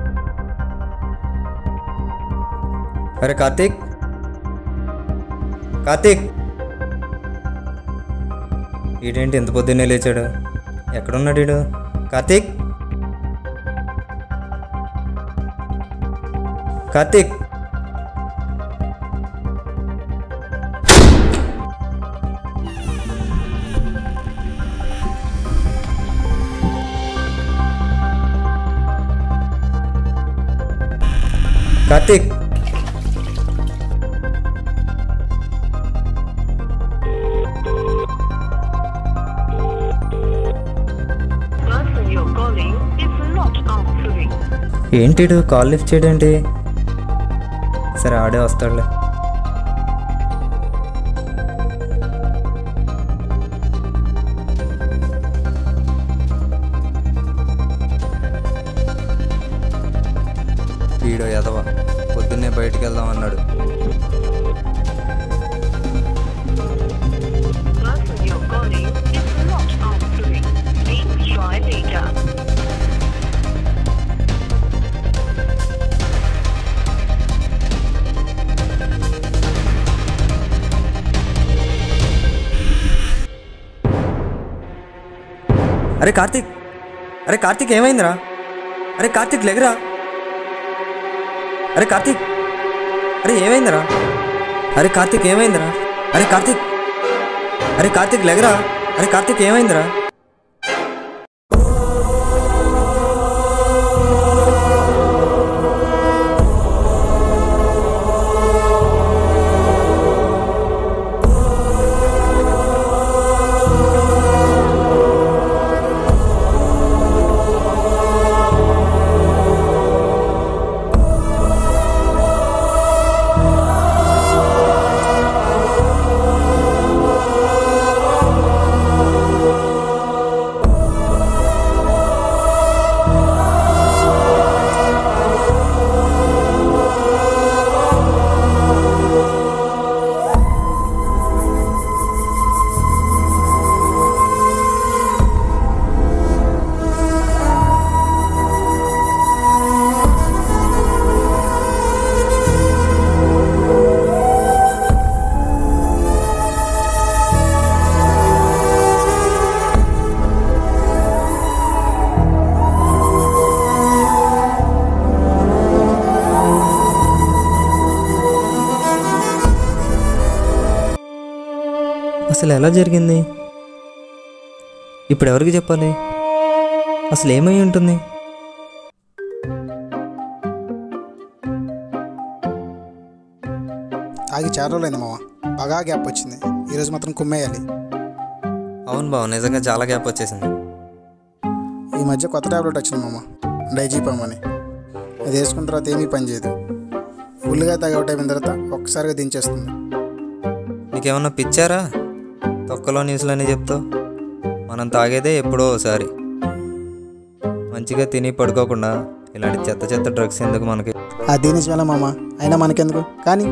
అరే కార్తీక్ కార్తీక్ ఈడేంటి ఎంత పొద్దున్నే లేచాడు ఎక్కడున్నాడు ఈడు Karthik Karthik Karthik person you're calling is not answering. ఏంటిడు కాల్ లిఫ్ట్ చేయడేంటి సరే ఆడే వస్తాడులే వీడో ఎదవ పొద్దున్నే బయటికి వెళ్దాం అన్నాడు Person you're calling is not answering. Please try later. అరే కార్తీక్ అరే కార్తీక్ ఏమైందిరా అరే కార్తీక్ లెగరా అరే కార్తీక్ అరే ఏమైందిరా అరే కార్తీక్ ఏమైందిరా అరే కార్తీక్ అరే కార్తీక్ లెగరా అరే కార్తీక్ ఏమైందిరా అసలు ఎలా జరిగింది ఇప్పుడు ఎవరికి చెప్పాలి అసలు ఏమై ఉంటుంది తాగి చాలా రోజులైంది మామ బాగా గ్యాప్ వచ్చింది ఈరోజు మాత్రం కుమ్మేయాలి అవును బావ నిజంగా చాలా గ్యాప్ వచ్చేసింది ఈ మధ్య కొత్త టాబ్లెట్ వచ్చింది మామ డైజీపమ్ అని అది వేసుకున్న తర్వాత ఏమీ పని చేయదు ఫుల్గా తాగౌట్ అయిన తర్వాత ఒక్కసారిగా దించేస్తుంది నీకేమన్నా పిచ్చారా తొక్కలో న్యూస్లని చెప్తావు మనం తాగేదే ఎప్పుడో ఒకసారి మంచిగా తిని పడుకోకుండా ఇలాంటి చెత్త చెత్త డ్రగ్స్ ఎందుకు మనకి అది నిజమేలా మామ అయినా మనకెందుకు కానీ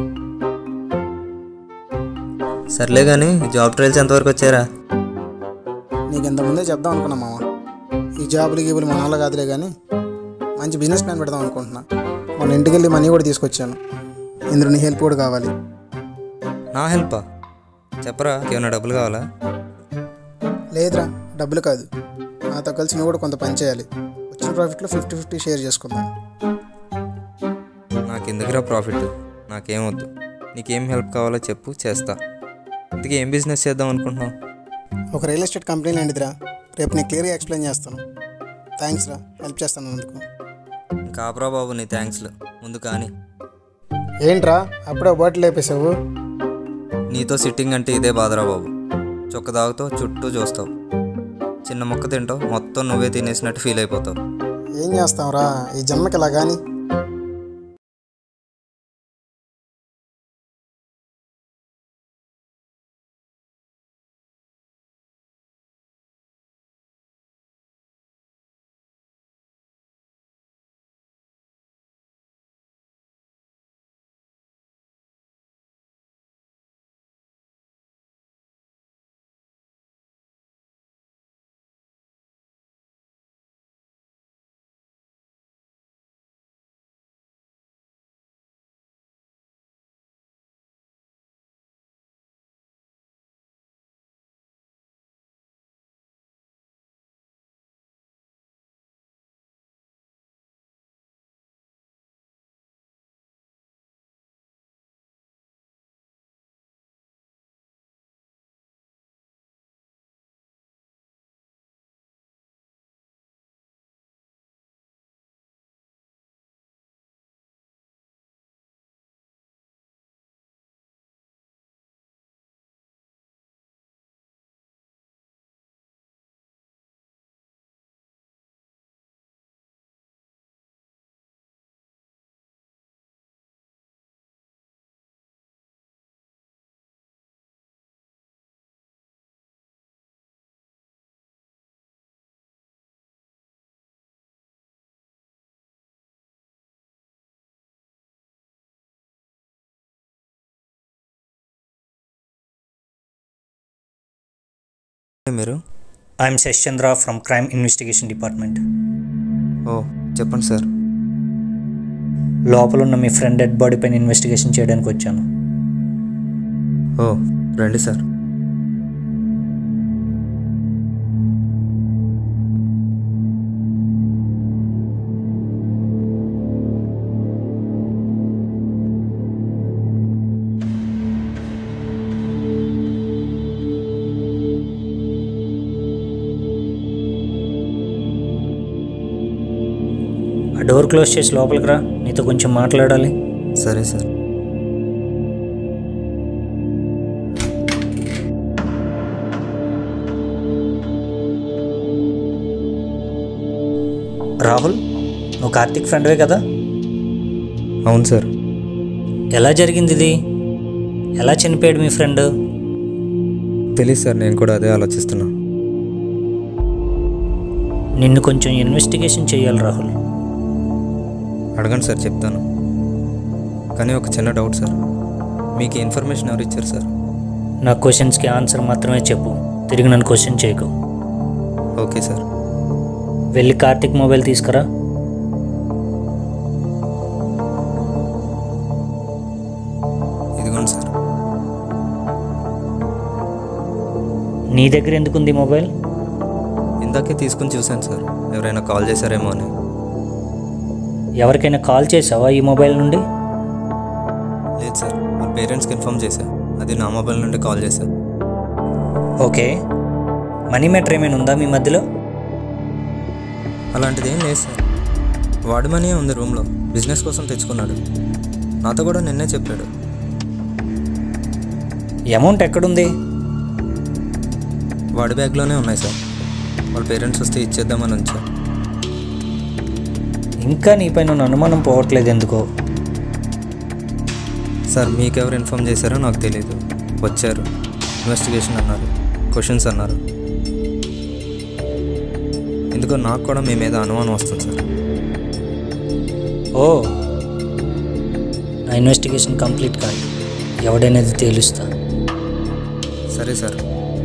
సర్లే కానీ జాబ్ ట్రయల్స్ ఎంతవరకు వచ్చారా నీకు ఇంతకుముందే చెప్దాం అనుకున్నా మామ ఈ జాబులు గీబులు మన వల్ల కాదులే కానీ మంచి బిజినెస్ ప్లాన్ పెడదాం అనుకుంటున్నా మన ఇంటికి వెళ్ళి మనీ కూడా తీసుకొచ్చాను ఇందులో నీ హెల్ప్ కూడా కావాలి నా హెల్పా చెప్పరా ఏమైనా డబ్బులు కావాలా లేదురా డబ్బులు కాదు నాతో కలిసి నువ్వు కూడా కొంత పని చేయాలి వచ్చిన ప్రాఫిట్లో ఫిఫ్టీ ఫిఫ్టీ షేర్ చేసుకుందాం నాకు ఎందుకురా ప్రాఫిట్ నాకేం వద్దు నీకేం హెల్ప్ కావాలో చెప్పు చేస్తా ఇంతకీ ఏం బిజినెస్ చేద్దాం అనుకుంటున్నావు ఒక రియల్ ఎస్టేట్ కంపెనీ లాంటిదిరా రేపు నేను క్లియర్గా ఎక్స్ప్లెయిన్ చేస్తాను థ్యాంక్స్ రా హెల్ప్ చేస్తాను అందుకు కాపురా బాబు నీ థ్యాంక్స్లు ముందు కానీ ఏంట్రా అప్పుడే బాటిల్ లేపేసావు నీతో సిట్టింగ్ అంటే ఇదే బాధరా బాబు చొక్క తాగుతావు చుట్టూ చూస్తావు చిన్న మొక్క తింటావు మొత్తం నువ్వే తినేసినట్టు ఫీల్ అయిపోతావు ఏం చేస్తావురా ఈ జన్మకి ఇలా కానీ మీరు I am Shashi Chandra from crime investigation department ఓ చెప్పండి సార్ లోపల ఉన్న మీ ఫ్రెండ్ డెడ్ బాడీ పైన ఇన్వెస్టిగేషన్ చేయడానికి వచ్చాను ఓ రండి సార్ ఆ డోర్ క్లోజ్ చేసి లోపలికి రా నీతో కొంచెం మాట్లాడాలి సరే సార్ రాహుల్ నువ్వు కార్తిక్ ఫ్రెండ్వే కదా అవును సార్ ఎలా జరిగింది ఇది ఎలా చనిపోయాడు మీ ఫ్రెండ్ తెలియదు సార్ నేను కూడా అదే ఆలోచిస్తున్నా నిన్ను కొంచెం ఇన్వెస్టిగేషన్ చేయాలి రాహుల్ అడగండి సార్ చెప్తాను కానీ ఒక చిన్న డౌట్ సార్ మీకు ఈ ఇన్ఫర్మేషన్ ఎవరు ఇచ్చారు సార్ నా క్వశ్చన్స్కి ఆన్సర్ మాత్రమే చెప్పు తిరిగి నన్ను క్వశ్చన్ చేయకు ఓకే సార్ వెళ్ళి కార్తిక్ మొబైల్ తీసుకురా ఇదిగోండి సార్ నీ దగ్గర ఎందుకుంది మొబైల్ ఇందాకే తీసుకుని చూశాను సార్ ఎవరైనా కాల్ చేశారేమో అని ఎవరికైనా కాల్ చేసావా ఈ మొబైల్ నుండి లేదు సార్ వాళ్ళ పేరెంట్స్కి ఇన్ఫామ్ చేశా అది నా మొబైల్ నుండి కాల్ చేశా ఓకే మనీ మ్యాటర్ ఏమైనా ఉందా మీ మధ్యలో అలాంటిది ఏం లేదు సార్ వాడి మనీ ఉంది రూమ్లో బిజినెస్ కోసం తెచ్చుకున్నాడు నాతో కూడా నిన్నే చెప్పాడు అమౌంట్ ఎక్కడుంది వాడి బ్యాగ్లోనే ఉన్నాయి సార్ వాళ్ళ పేరెంట్స్ వస్తే ఇచ్చేద్దామని ఉంచా ఇంకా నీపైన ఉన్న అనుమానం పోవట్లేదు ఎందుకో సార్ మీకెవరు ఇన్ఫామ్ చేశారో నాకు తెలియదు వచ్చారు ఇన్వెస్టిగేషన్ అన్నారు క్వశ్చన్స్ అన్నారు ఎందుకో నాకు కూడా మీ మీద అనుమానం వస్తుంది సార్ ఓ నా ఇన్వెస్టిగేషన్ కంప్లీట్ కాదు ఎవడనేది తేలుస్తా సరే సార్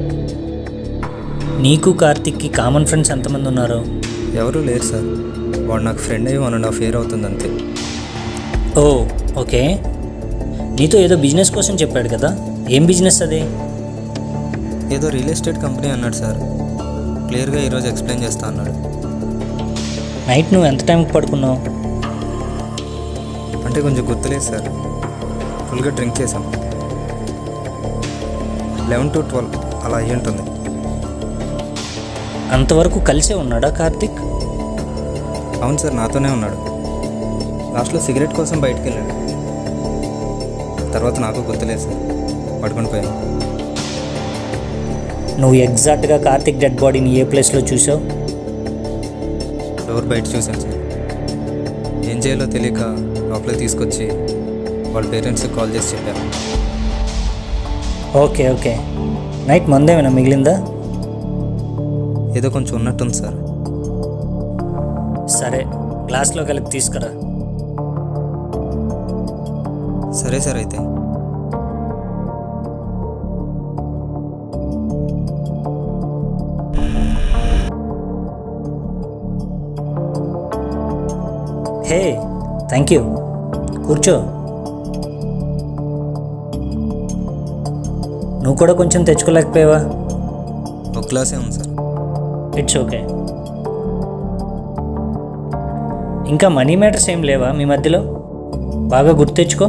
నీకు కార్తిక్కి కామన్ ఫ్రెండ్స్ ఎంతమంది ఉన్నారు ఎవరూ లేరు సార్ వాడు నాకు ఫ్రెండ్ అయ్యి వన్ అండ్ హాఫ్ ఇయర్ అవుతుంది అంతే ఓ ఓకే నీతో ఏదో బిజినెస్ కోసం చెప్పాడు కదా ఏం బిజినెస్ అది ఏదో రియల్ ఎస్టేట్ కంపెనీ అన్నాడు సార్ క్లియర్గా ఈరోజు ఎక్స్ప్లెయిన్ చేస్తా అన్నాడు నైట్ నువ్వు ఎంత టైంకి పడుకున్నావు అంటే కొంచెం గుర్తులేదు సార్ ఫుల్గా డ్రింక్ చేసాం లెవెన్ టు ట్వెల్వ్ అలా అయ్యి ఉంటుంది అంతవరకు కలిసే ఉన్నాడా కార్తిక్ అవును సార్ నాతోనే ఉన్నాడు లాస్ట్లో సిగరెట్ కోసం బయటికి వెళ్ళాడు తర్వాత నాకు గుర్తులేదు సార్ పడుకొని పోయాను నువ్వు ఎగ్జాక్ట్గా కార్తిక్ డెడ్ బాడీని ఏ ప్లేస్లో చూసావు డోర్ బయట చూశాను సార్ ఏం చేయాలో తెలియక లోపలికి తీసుకొచ్చి వాళ్ళ పేరెంట్స్కి కాల్ చేసి చెప్పాను ఓకే ఓకే నైట్ మందేమైనా మిగిలిందా ఏదో కొంచెం ఉన్నట్టుంది సార్ సరే గ్లాస్లో కలిపి తీసుకురా సరే సార్ అయితే హే థ్యాంక్ యూ కూర్చో నువ్వు కూడా కొంచెం తెచ్చుకోలేకపోయావా ఒక క్లాసే ఉంది సార్ ఇట్స్ ఓకే ఇంకా మనీ మ్యాటర్స్ ఏం లేవా మీ మధ్యలో బాగా గుర్తెచ్చుకో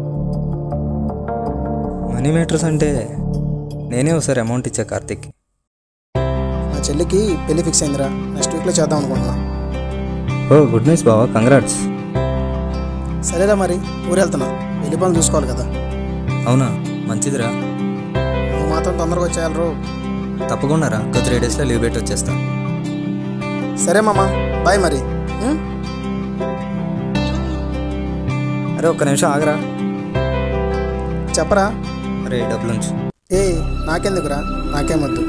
మనీ మ్యాటర్స్ అంటే నేనే ఒకసారి అమౌంట్ ఇచ్చా కార్తిక్ మా చెల్లికి పెళ్లి ఫిక్స్ అయిందిరా నెక్స్ట్ వీక్లో చేద్దాం అనుకుంటున్నా ఓ గుడ్ న్యూస్ బావా కంగ్రాట్స్ సరేరా మరి ఊరు వెళ్తున్నా పెళ్లి పనులు చూసుకోవాలి కదా అవునా మంచిదిరా నువ్వు మాత్రం తొందరగా వచ్చేయాలరు తప్పకుండా రా ఒక త్రీ డేస్లో లీవ్ పెట్టి వచ్చేస్తా సరే మామ బాయ్ మరి ఉం? అరే ఒక్క నిమిషం ఆగరా చెప్పరా అరే ఈ డబ్బులు ఉంచు ఏ నాకెందుకురా నాకేమొద్దు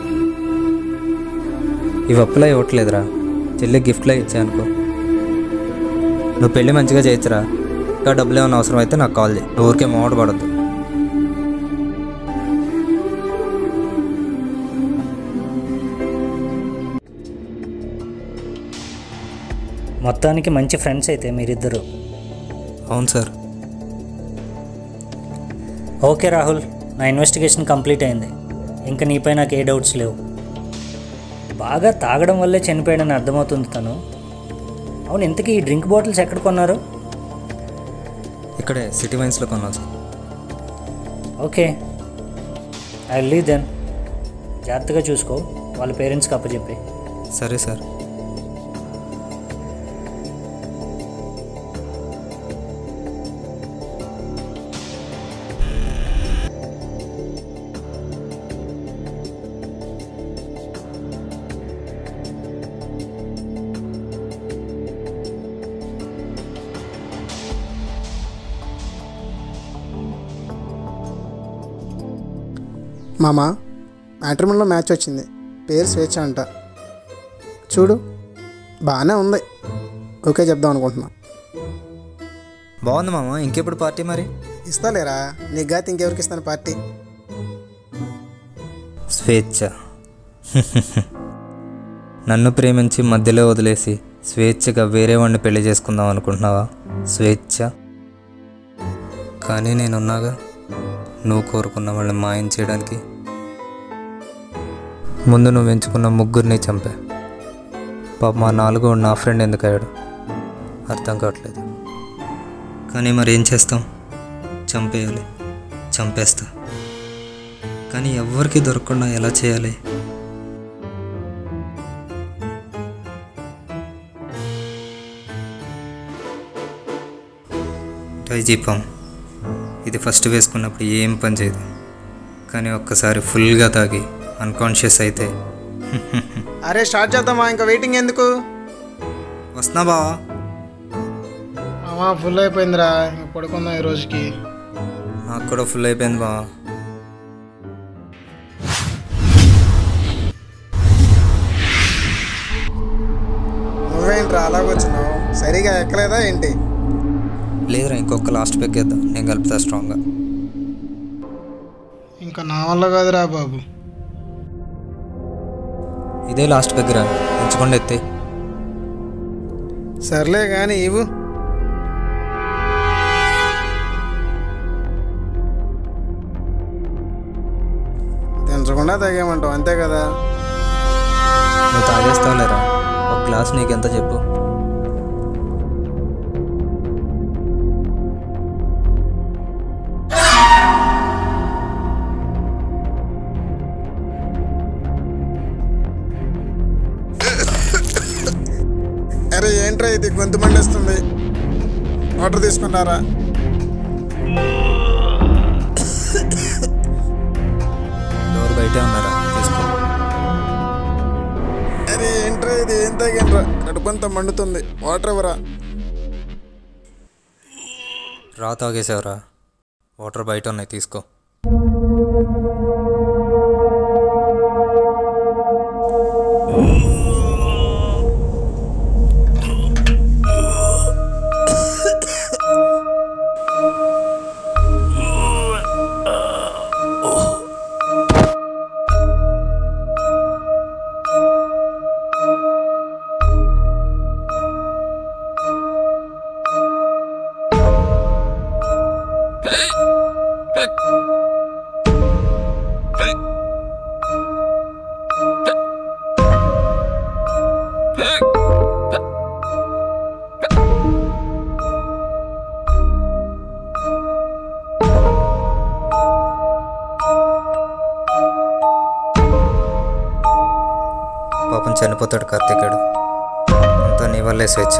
ఇవి అప్పులా ఇవ్వట్లేదురా చెల్లి గిఫ్ట్లా ఇచ్చానుకో నువ్వు పెళ్ళి మంచిగా చేయొచ్చురా ఇంకా డబ్బులు ఏమైనా అవసరం అయితే నాకు కాల్ చేయి నువ్వు ఊరికే మోట పడద్దు మొత్తానికి మంచి ఫ్రెండ్స్ అయితే మీరిద్దరు అవును సార్ ఓకే రాహుల్ నా ఇన్వెస్టిగేషన్ కంప్లీట్ అయింది ఇంకా నీపై నాకు ఏ డౌట్స్ లేవు బాగా తాగడం వల్లే చనిపోయాడని అర్థమవుతుంది తను అవును ఇంతకీ ఈ డ్రింక్ బాటిల్స్ ఎక్కడ కొన్నారు ఇక్కడే సిటీ వైన్స్లో కొన్నాం sir okay I leave then జాగ్రత్తగా చూసుకో వాళ్ళ పేరెంట్స్కి అప్పచెప్పి సరే సార్ మామ మ్యాట్రిమోన్లో మ్యాచ్ వచ్చింది పేరు స్వేచ్ఛ అంట చూడు బాగానే ఉంది ఓకే చెప్దాం అనుకుంటున్నా బాగుంది మామ ఇంకెప్పుడు పార్టీ మరి ఇస్తాలేరా నీకు గాతి ఇంకెవరికి ఇస్తాను పార్టీ స్వేచ్ఛ నన్ను ప్రేమించి మధ్యలో వదిలేసి స్వేచ్ఛగా వేరే వాడిని పెళ్లి చేసుకుందాం అనుకుంటున్నావా స్వేచ్ఛ కానీ నేనున్నాగా నువ్వు కోరుకున్న వాళ్ళని మాయం చేయడానికి ముందు నువ్వు ఎంచుకున్న ముగ్గురిని చంపా పాప మా నాలుగో నా ఫ్రెండ్ ఎందుకు అయ్యాడు అర్థం కావట్లేదు కానీ మరి ఏం చేస్తాం చంపేయాలి చంపేస్తా కానీ ఎవ్వరికి దొరకకుండా ఎలా చేయాలి డైజీపం ఇది ఫస్ట్ వేసుకున్నప్పుడు ఏం పని చేయదు కానీ ఒక్కసారి ఫుల్గా తాగి అన్కాన్షియస్ అయితే అరే స్టార్ట్ చేద్దామా ఇంకా వెయిటింగ్ ఎందుకు వస్తున్నా బావా అమ్మా ఫుల్ అయిపోయిందిరా ఇంక పడుకుందాం ఈ రోజుకి నాకు కూడా ఫుల్ అయిపోయింది బావా నువ్వేంట్రా అలాగొచ్చినావు సరిగా ఎక్కలేదా ఏంటి లేదురా ఇంకొక లాస్ట్ పెగ్ వేద్దాం నేను కలుపుతా స్ట్రాంగ్గా ఇంకా నా వల్ల కాదురా బాబు ఇదే లాస్ట్ పెగ్రా ఎంచుకుండా ఎత్తే సర్లే కానీ ఇవ్వు తెంచకుండా తాగేమంటావు అంతే కదా నువ్వు తాగేస్తావు లేరా ఒక గ్లాస్ నీకెంత చెప్పు అరే ఏంట్రా ఇది గొంతు మండేస్తుంది వాటర్ తీసుకున్నారా డోర్ బయటే ఉన్నారా తీసుకో అరే ఏంట్రా ఇది ఏం తాగేంట్రా కడుపంతా మండుతుంది వాటర్ ఎవరా రా తాగేసావురా వాటర్ బయట ఉన్నాయి తీసుకో పాపం చనిపోతాడు కార్తీకుడు అంతా నీ వల్లే స్వేచ్ఛ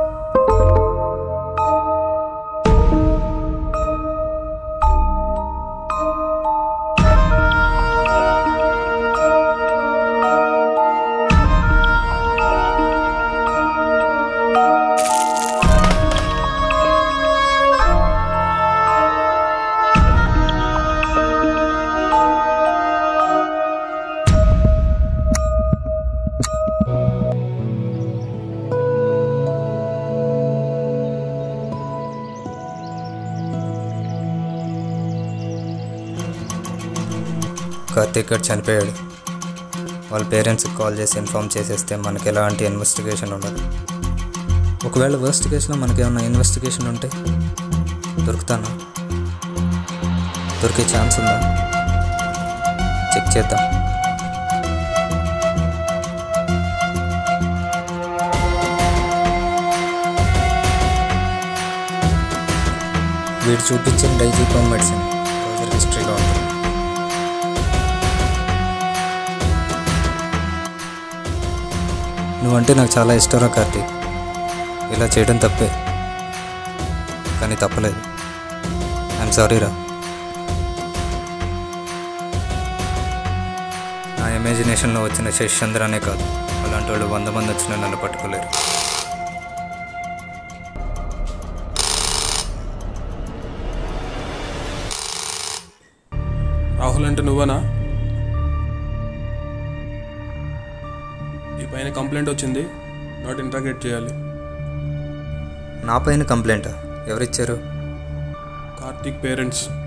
కార్తీక్ గారు చనిపోయాడు వాళ్ళ పేరెంట్స్కి కాల్ చేసి ఇన్ఫామ్ చేసేస్తే మనకి ఎలాంటి ఇన్వెస్టిగేషన్ ఉండదు ఒకవేళ వర్స్ట్ కేసులో మనకేమన్నా ఇన్వెస్టిగేషన్ ఉంటే దొరుకుతాను దొరికే ఛాన్స్ ఉందా చెక్ చేద్దాం వీడు చూపించిన డైజీకోమ్ మెడిసిన్ రోజర్ హిస్టరీలో ఉంటుంది నువ్వంటే నాకు చాలా ఇష్టంరా కార్తీక్ ఇలా చేయడం తప్పే కానీ తప్పలేదు ఐఎమ్ సారీ రా నా ఇమాజినేషన్లో వచ్చిన శశ్ చంద్ర అనే కాదు అలాంటి వాళ్ళు వంద మంది వచ్చినా నన్ను పట్టుకోలేరు రాహుల్ అంటే నువ్వనా ఈ పైన కంప్లైంట్ వచ్చింది నాట్ ఇంట్రాగేట్ చేయాలి నా పైన కంప్లైంటా ఎవరిచ్చారు కార్తీక్ పేరెంట్స్